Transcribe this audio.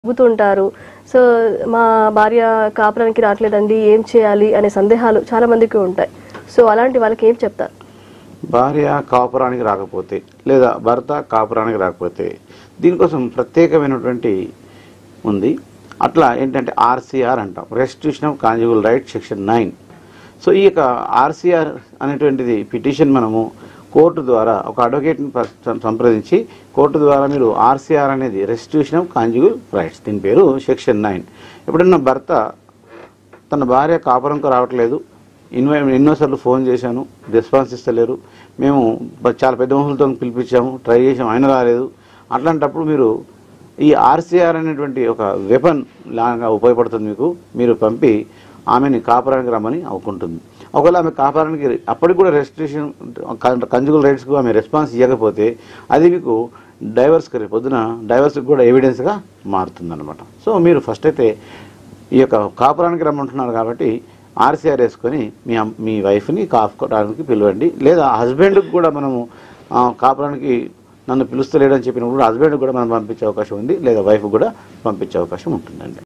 అడుగుతుంటారు సో మా భార్య కాపురానికి రావట్లేదండి ఏం చేయాలి అనే సందేహాలు చాలా మందికి ఉంటాయి సో అలాంటి వాళ్ళకి ఏం చెప్తారు భార్య కాపురానికి రాకపోతే లేదా భర్త కాపురానికి రాకపోతే దీనికోసం ప్రత్యేకమైనటువంటి ఉంది అట్లా ఏంటంటే ఆర్సీఆర్ అంటాం restitution of conjugal right section nine so ఈ యొక్క ఆర్సీఆర్ అనేటువంటిది పిటిషన్ మనము కోర్టు ద్వారా ఒక అడ్వకేట్ని ప- సంప్రదించి కోర్టు ద్వారా మీరు ఆర్సీఆర్ అనేది రెస్టిట్యూషన్ ఆఫ్ కాంజుగల్ రైట్స్ దీని పేరు సెక్షన్ నైన్ ఎప్పుడన్నా భర్త తన భార్య కాపురంకు రావట్లేదు ఇన్వై ఎన్నోసార్లు ఫోన్ చేశాను రెస్పాన్స్ ఇస్తలేరు మేము బ- చాలా పెద్ద మనుషులతో పిలిపించాము ట్రై చేసాము ఆయన రాలేదు అట్లాంటప్పుడు మీరు ఈ ఆర్సీఆర్ అనేటువంటి ఒక వెపన్ లాగా ఉపయోగపడుతుంది మీకు మీరు పంపి ఆమెని కాపురానికి రమ్మని అవుకుంటుంది ఒకవేళ ఆమె కాపురానికి అప్పటికి కూడా రెస్ట్రిక్షన్ కంజుగల్ రైట్స్కు ఆమె రెస్పాన్స్ ఇవ్వకపోతే అది మీకు డైవర్స్ పొద్దున డైవర్స్కి కూడా ఎవిడెన్స్గా మారుతుంది సో మీరు ఫస్ట్ అయితే ఈ యొక్క కాపురానికి రమ్మంటున్నారు కాబట్టి ఆర్సీఆర్ వేసుకొని మీ అమ్- మీ వైఫ్ని కాపుకోవడానికి పిలవండి లేదా హస్బెండ్కి కూడా మనము ఆ, కాపురానికి నన్ను పిలుస్తలేడని చెప్పినప్పుడు హస్బెండ్కి కూడా మనం పంపించే అవకాశం ఉంది లేదా వైఫ్ కూడా పంపించే అవకాశం ఉంటుందండి